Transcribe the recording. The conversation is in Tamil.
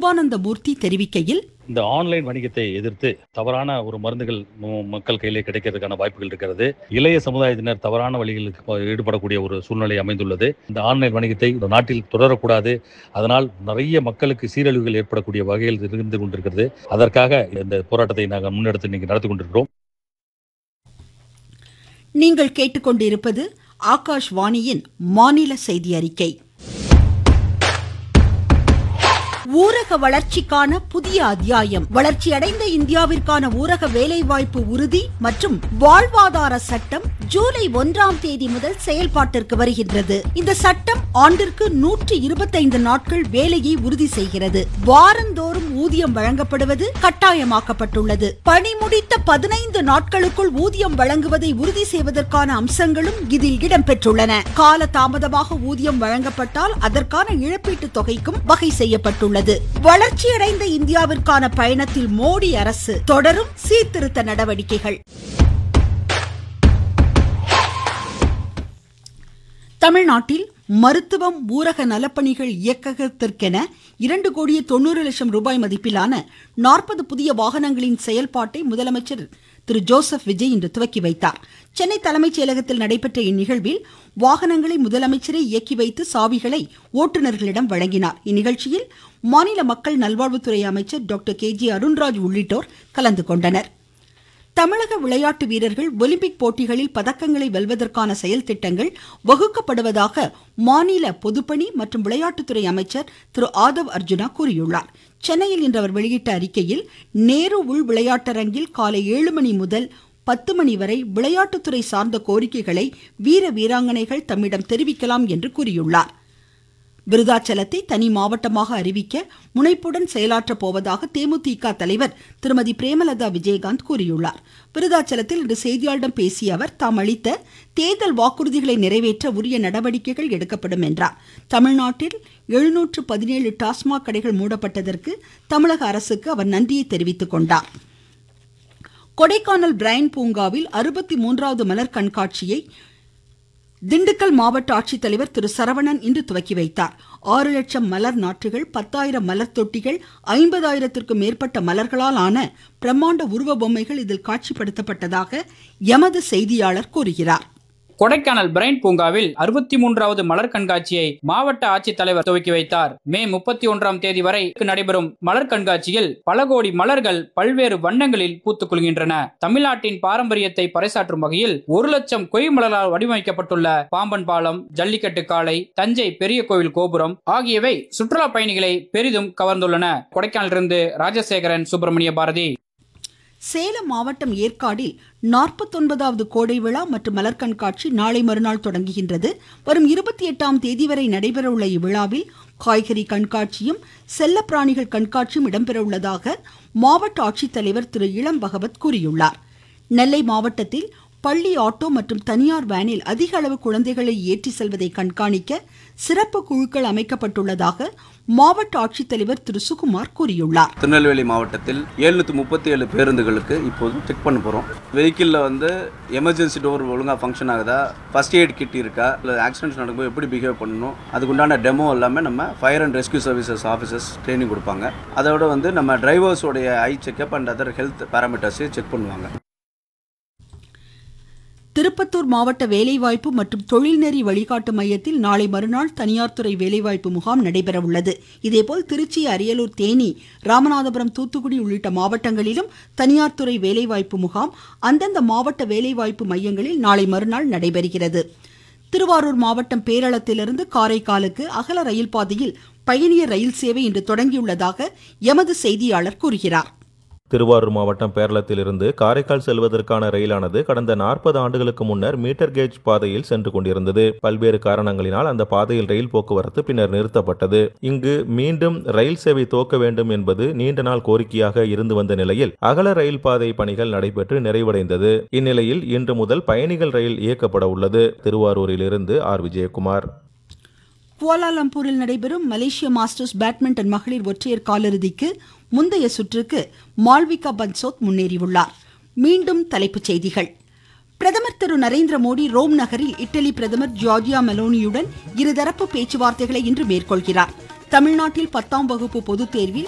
கிருபானந்த மூர்த்தி தெரிவிக்கையில் இந்த ஆன்லைன் வணிகத்தை எதிர்த்து தவறான ஒரு மருந்துகள் ம- மக்கள் கையிலே கிடைக்கிறதுக்கான வாய்ப்புகள் இருக்கிறது இளைய சமுதாயத்தினர் தவறான வழிகளுக்கு ப- ஈடுபடக்கூடிய ஒரு சூழ்நிலை அமைந்துள்ளது இந்த ஆன்லைன் வணிகத்தை இந்த நாட்டில் தொடரக்கூடாது அதனால் நிறைய மக்களுக்கு சீரழிவுகள் ஏற்படக்கூடிய வகையில் இருந்து கொண்டிருக்கிறது அதற்காக இந்த போராட்டத்தை நாங்கள் முன்னெடுத்து இன்னைக்கு நடத்தி கொண்டிருக்கிறோம் நீங்கள் கேட்டுக்கொண்டிருப்பது ஆகாஷ்வாணியின் மாநில செய்தி அறிக்கை ஊரக வளர்ச்சிக்கான புதிய அத்தியாயம் வளர்ச்சியடைந்த இந்தியாவிற்கான ஊரக வேலைவாய்ப்பு உறுதி மற்றும் வாழ்வாதார சட்டம் ஜூலை ஒன்றாம் தேதி முதல் செயல்பாட்டிற்கு வருகின்றது இந்த சட்டம் ஆண்டிற்கு நூற்றி இருபத்தைந்து நாட்கள் வேலையை உறுதி செய்கிறது வாரந்தோறும் ஊதியம் வழங்கப்படுவது கட்டாயமாக்கப்பட்டுள்ளது பணி முடித்த பதினைந்து நாட்களுக்குள் ஊதியம் வழங்குவதை உறுதி செய்வதற்கான அம்சங்களும் இதில் இடம்பெற்றுள்ளன கால தாமதமாக ஊதியம் வழங்கப்பட்டால் அதற்கான இழப்பீட்டுத் தொகைக்கும் வகை செய்யப்பட்டுள்ளது வளர்ச்சியடைந்த இந்தியாவிற்கான பயணத்தில் மோடி அரசு தொடரும் சீர்திருத்த நடவடிக்கைகள் தமிழ்நாட்டில் மருத்துவம் ஊரக நலப்பணிகள் இயக்ககத்திற்கென இரண்டு கோடியே தொண்ணூறு லட்சம் ரூபாய் மதிப்பிலான நாற்பது புதிய வாகனங்களின் செயல்பாட்டை முதலமைச்சர் திரு ஜோசப் விஜய் இன்று துவக்கி வைத்தார் சென்னை தலைமைச் செயலகத்தில் நடைபெற்ற இந்நிகழ்வில் வாகனங்களை முதலமைச்சரே இயக்கி வைத்து சாவிகளை ஓட்டுநர்களிடம் வழங்கினார் இந்நிகழ்ச்சியில் மாநில மக்கள் நல்வாழ்வுத்துறை அமைச்சர் டாக்டர் கே ஜி அருண்ராஜ் உள்ளிட்டோர் கலந்து கொண்டனர் தமிழக விளையாட்டு வீரர்கள் ஒலிம்பிக் போட்டிகளில் பதக்கங்களை வெல்வதற்கான செயல் திட்டங்கள் வகுக்கப்படுவதாக மாநில பொதுப்பணி மற்றும் விளையாட்டுத்துறை அமைச்சர் திரு ஆதவ் அர்ஜுனா கூறியுள்ளார் சென்னையில் இன்று அவர் வெளியிட்ட அறிக்கையில் நேரு உள் விளையாட்டரங்கில் காலை ஏழு மணி முதல் பத்து மணி வரை விளையாட்டுத்துறை சார்ந்த கோரிக்கைகளை வீர வீராங்கனைகள் தம்மிடம் தெரிவிக்கலாம் என்று கூறியுள்ளார் விருதாச்சலத்தை தனி மாவட்டமாக அறிவிக்க முனைப்புடன் செயலாற்றப் போவதாக தேமுதிக தலைவர் திருமதி பிரேமலதா விஜயகாந்த் கூறியுள்ளார் விருதாச்சலத்தில் இன்று செய்தியாளர்களிடம் பேசிய அவர் தாம் அளித்த தேர்தல் வாக்குறுதிகளை நிறைவேற்ற உரிய நடவடிக்கைகள் எடுக்கப்படும் என்றார் தமிழ்நாட்டில் எழுநூற்று பதினேழு டாஸ்மாக் கடைகள் மூடப்பட்டதற்கு தமிழக அரசுக்கு அவர் நன்றியை தெரிவித்துக் கொண்டார் கொடைக்கானல் பிரைன் பூங்காவில் அறுபத்தி மூன்றாவது மலர் கண்காட்சியை திண்டுக்கல் மாவட்ட ஆட்சித்தலைவர் திரு சரவணன் இன்று துவக்கி வைத்தார் ஆறு லட்சம் மலர் நாற்றுகள் பத்தாயிரம் மலர் தொட்டிகள் ஐம்பதாயிரத்திற்கும் மேற்பட்ட மலர்களால் ஆன பிரம்மாண்ட உருவ பொம்மைகள் இதில் காட்சிப்படுத்தப்பட்டதாக எமது செய்தியாளர் கூறுகிறார் கொடைக்கானல் பிரைன் பூங்காவில் அறுபத்தி மூன்றாவது மலர் கண்காட்சியை மாவட்ட ஆட்சித்தலைவர் துவக்கி வைத்தார் மே முப்பத்தி ஒன்றாம் தேதி வரை நடைபெறும் மலர் கண்காட்சியில் பல கோடி மலர்கள் பல்வேறு வண்ணங்களில் பூத்துக் குலுங்கின்றன தமிழ்நாட்டின் பாரம்பரியத்தை பறைசாற்றும் வகையில் ஒரு லட்சம் கொய் மலரால் வடிவமைக்கப்பட்டுள்ள பாம்பன் பாலம் ஜல்லிக்கட்டு காளை தஞ்சை பெரிய கோவில் கோபுரம் ஆகியவை சுற்றுலா பயணிகளை பெரிதும் கவர்ந்துள்ளன கொடைக்கானலிருந்து ராஜசேகரன் சுப்பிரமணிய பாரதி சேலம் மாவட்டம் ஏற்காடில் நாற்பத்தொன்பதாவது கோடை விழா மற்றும் மலர் கண்காட்சி நாளை மறுநாள் தொடங்குகின்றது வரும் இருபத்தி எட்டாம் தேதி வரை நடைபெறவுள்ள இவ்விழாவில் காய்கறி கண்காட்சியும் செல்ல பிராணிகள் கண்காட்சியும் இடம்பெறவுள்ளதாக மாவட்ட ஆட்சித்தலைவர் திரு இளம் பகவத் கூறியுள்ளார் நெல்லை மாவட்டத்தில் பள்ளி ஆட்டோ மற்றும் தனியார் வேனில் அதிக அளவு குழந்தைகளை ஏற்றி செல்வதை கண்காணிக்க சிறப்பு குழுக்கள் அமைக்கப்பட்டுள்ளதாக மாவட்ட ஆட்சித்தலைவர் திரு சுகுமார் கூறியுள்ளார் திருநெல்வேலி மாவட்டத்தில் எழுநூற்றி முப்பத்தி ஏழு பேருந்துகளுக்கு இப்போது செக் பண்ண போகிறோம் வெஹிக்கிளில் வந்து எமர்ஜென்சி டோர் ஒழுங்காக ஃபங்க்ஷன் ஆகுதா ஃபர்ஸ்ட் எய்ட் கிட் இருக்கா இல்லை ஆக்சிடென்ட்ஸ் நடக்கும்போது எப்படி பிஹேவ் பண்ணணும் அதுக்குண்டான டெமோ எல்லாமே நம்ம fire and rescue services officers training கொடுப்பாங்க அதோட வந்து நம்ம டிரைவர்ஸோடைய eye checkup and other health பேராமீட்டர்ஸையும் செக் பண்ணுவாங்க திருப்பத்தூர் மாவட்ட வேலைவாய்ப்பு மற்றும் தொழில்நெறி வழிகாட்டு மையத்தில் நாளை மறுநாள் தனியார் துறை வேலைவாய்ப்பு முகாம் நடைபெறவுள்ளது இதேபோல் திருச்சி அரியலூர் தேனி ராமநாதபுரம் தூத்துக்குடி உள்ளிட்ட மாவட்டங்களிலும் தனியார் துறை வேலைவாய்ப்பு முகாம் அந்தந்த மாவட்ட வேலைவாய்ப்பு மையங்களில் நாளை மறுநாள் நடைபெறுகிறது திருவாரூர் மாவட்டம் பேரளத்திலிருந்து காரைக்காலுக்கு அகல ரயில் பாதையில் பயணியர் ரயில் சேவை இன்று தொடங்கியுள்ளதாக எமது செய்தியாளர் கூறுகிறார் திருவாரூர் மாவட்டம் பேரளத்திலிருந்து காரைக்கால் செல்வதற்கான ரயிலானது கடந்த நாற்பது ஆண்டுகளுக்கு முன்னர் மீட்டர் கேஜ் பாதையில் சென்று கொண்டிருந்தது பல்வேறு காரணங்களினால் அந்த பாதையில் ரயில் போக்குவரத்து பின்னர் நிறுத்தப்பட்டது இங்கு மீண்டும் ரயில் சேவை துவக்க வேண்டும் என்பது நீண்ட நாள் கோரிக்கையாக இருந்து வந்த நிலையில் அகல ரயில் பாதை பணிகள் நடைபெற்று நிறைவடைந்தது இந்நிலையில் இன்று முதல் பயணிகள் ரயில் இயக்கப்பட உள்ளது திருவாரூரிலிருந்து ஆர் விஜயகுமார் குவாலாலம்பூரில் நடைபெறும் மலேசிய மாஸ்டர்ஸ் பேட்மிண்டன் மகளிர் ஒற்றையர் காலிறுதிக்கு முந்தைய சுற்றுக்கு மால்விகா பன்சோத் முன்னேறியுள்ளார் மீண்டும் தலைப்புச் செய்திகள் பிரதமர் திரு நரேந்திர மோடி ரோம் நகரில் இட்டலி பிரதமர் ஜார்ஜியா மெலோனியுடன் இருதரப்பு பேச்சுவார்த்தைகளை இன்று மேற்கொள்கிறார் தமிழ்நாட்டில் பத்தாம் வகுப்பு பொதுத் தேர்வில்